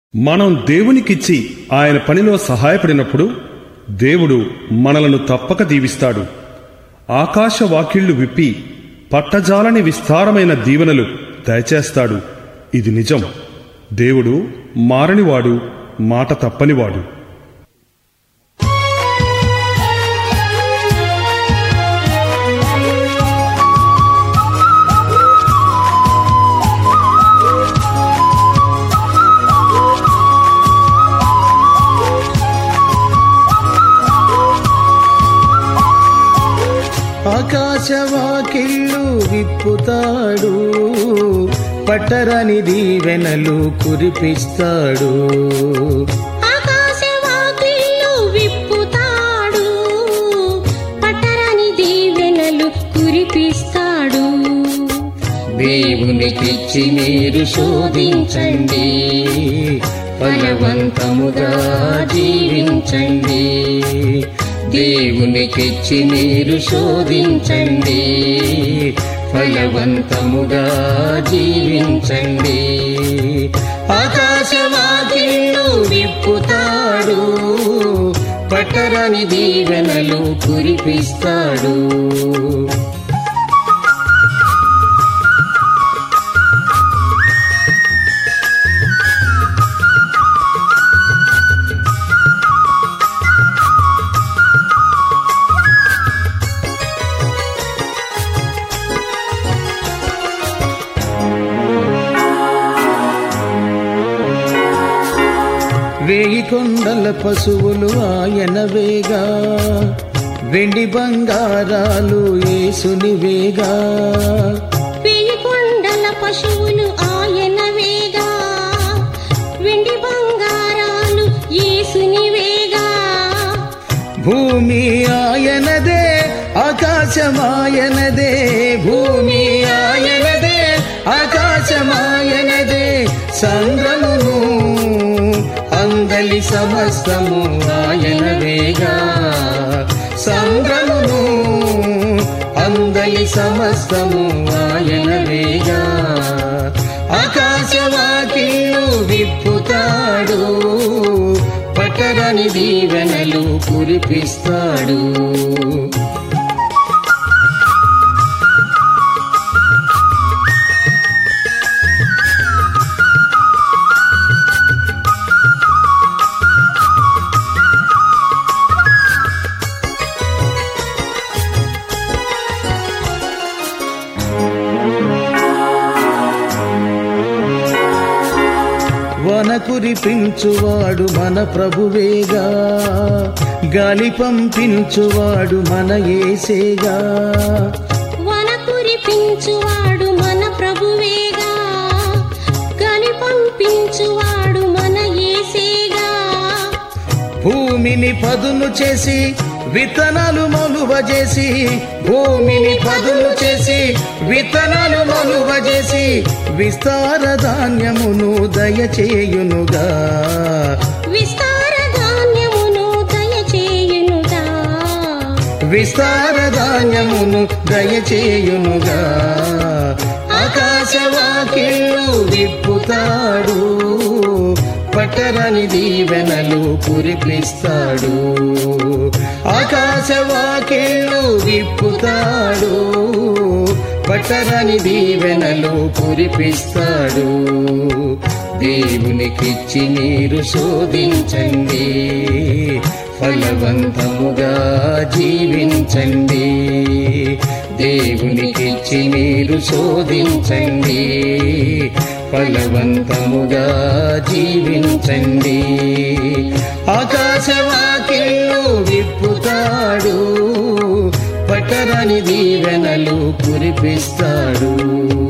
మనం దేవునికిచ్చి ఆయన పనిలో సహాయపడినప్పుడు దేవుడు మనలను తప్పక దీవిస్తాడు ఆకాశ వాకిళ్లు విప్పి పట్టజాలని విస్తారమైన దీవెనలు దయచేస్తాడు ఇది నిజం దేవుడు మారనివాడు మాట తప్పనివాడు ఆకాశవాకిళ్ళు విప్పుతాడు పట్టరని దీవెనలు కురిపిస్తాడు ఆకాశవాకిళ్ళు విప్పుతాడు పట్టరాని దీవెనలు కురిపిస్తాడు దేవునికిచ్చి మీరు శోధించండి ఫలవంతముగా జీవించండి దేవునికిచ్చి మీరు శోధించండి ఫలవంతముగా జీవించండి ఆకాశవాకిళ్ళు విప్పుతాడు పట్టరని దీవెనలు కురిపిస్తాడు వేయి కొండల పశువులు ఆయన వేగా వెండి బంగారాలు యేసుని వేగా వెయ్యి కొండల పశువులు ఆయన వేగా వెండి బంగారాలు యేసుని వేగా భూమి ఆయనదే ఆకాశమాయనదే భూమి ఆయనదే ఆకాశమాయనదే సంద్రమును అందలి సమస్తము ఆయనవేగా సంద్రమును అందలి సమస్తము ఆయనవేగా ఆకాశవాకిళ్ళు విప్పుతాడు పట్టరని దీవెనలు కురిపిస్తాడు వన కురిపించువాడు మన ప్రభువేగా గాలి పంపించువాడు మన ఏసేగా వన కురిపించువాడు మన ప్రభువేగా గని పంపించువాడు మన యేసేగా భూమిని పదును చేసి విత్తనాలు మలువ చేసి భూమిని పదును చేసి విత్తనాలు మలువ చేసి విస్తార ధాన్యమును దయచేయునుగా విస్తార ధాన్యమును దయచేయునుగా విస్తార ధాన్యమును దయచేయునుగా ఆకాశవాకిళ్ళు విప్పుతాడు పట్టరని దీవెనలు కురిపిస్తాడు ఆకాశవాకిళ్ళు విప్పుతాడు పట్టరని దీవెనలు కురిపిస్తాడు దేవునికిచ్చి మీరు శోధించండి ఫలవంతముగా జీవించండి దేవునికిచ్చి మీరు శోధించండి ఫలవంతముగా జీవించండి ఆకాశవాకిళ్ళు విప్పుతాడు పట్టరని దీవెనలు కురిపిస్తాడు